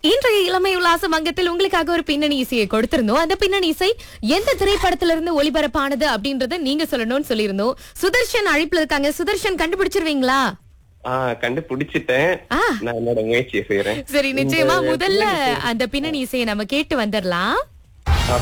இன்றைய இளமை உல்லாச மங்கத்தில் உங்களுக்காக ஒரு பின்னணி இசையை கொடுத்திருந்தோம் அந்த பின்னணி இசை எந்த திரைப்படத்துல இருந்து ஒளிபரப்பானது அப்படின்றத நீங்க சொல்லணும்னு சொல்லியிருந்தோம் சுதர்ஷன் அழைப்புல இருக்காங்க சுதர்ஷன் கண்டுபிடிச்சிருவீங்களா ஆஹ் கண்டுபிடிச்சிட்டேன் ஆ. நான் என்னோட முயற்சியை செய்யறேன் சரி நிச்சயமா இந்த முதல்ல பின்னணி இசை- அந்த பின்னணி இசையை நம்ம கேட்டு வந்துடலாம் ஆ.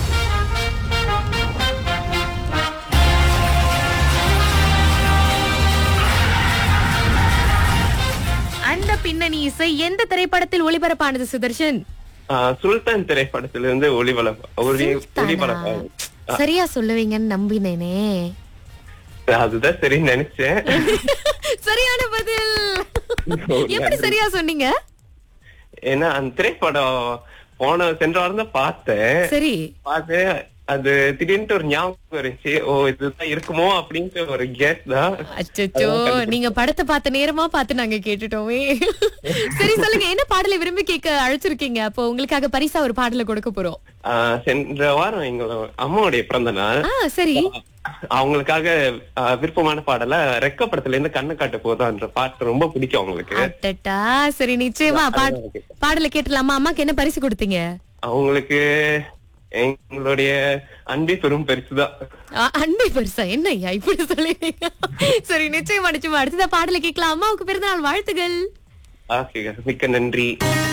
அந்த பின்னணி இசை எந்த திரைப்படத்தில் ஒளிபரப்பானது சுதர்ஷன் ஆஹ் சுல்தான் திரைப்படத்திலிருந்து ஒளிபரப்பு ஒளி ஒளிபரப்பு சுல்தானா? சரியா சொல்லுவீங்கன்னு நம்பினேனே அதுதான் சரின்னு நினைச்சேன் சரியான பதில் எப்படி நன்றி. சரியா சொன்னீங்க ஏன்னா அந்த திரைப்படம் போன சென்ற வாரம் தான் பார்த்தேன் சரி பார்த்து அது திடீர்னு ஒரு ஞாபகம் இருந்துச்சு ஓ இதுதான் இருக்குமோ அப்படின்ட்டு ஒரு கேஸ் தான் அச்சச்சோ நீங்க படத்தை பார்த்த நேரமா பார்த்து நாங்க கேட்டுட்டோமே சரி சொல்லுங்க என்ன பாடலை விரும்பி கேட்க அழைச்சிருக்கீங்க அப்போ உங்களுக்காக பரிசா ஒரு பாடலை கொடுக்க போறோம் ஆஹ் சென்ற வாரம் எங்களோட அம்மாவுடைய பிறந்த நாள் ஆ சரி அவங்களுக்காக ஆஹ் விருப்பமான பாடல ரெக்க படத்துல இருந்து கண்ணு காட்ட போதான்ற பாட்டு ரொம்ப பிடிக்கும் அவங்களுக்கு அட்டட்டா சரி நிச்சயமா பாட்- அதுதான் கேட்டேன். பாடலை கேட்டுலாமா அம்மாக்கு என்ன பரிசு கொடுத்தீங்க அவங்களுக்கு எங்களுடைய அன்பே பெரும் பரிசுதான் ஆ, அன்பை பரிசா என்ன ஐயா இப்படி சொல்லி சரி நிச்சயமா நிச்சயமா அடுத்ததா பாடலை கேட்கலாம் அம்மாவுக்கு பிறந்தநாள் வாழ்த்துகள் ஓகே மிக்க நன்றி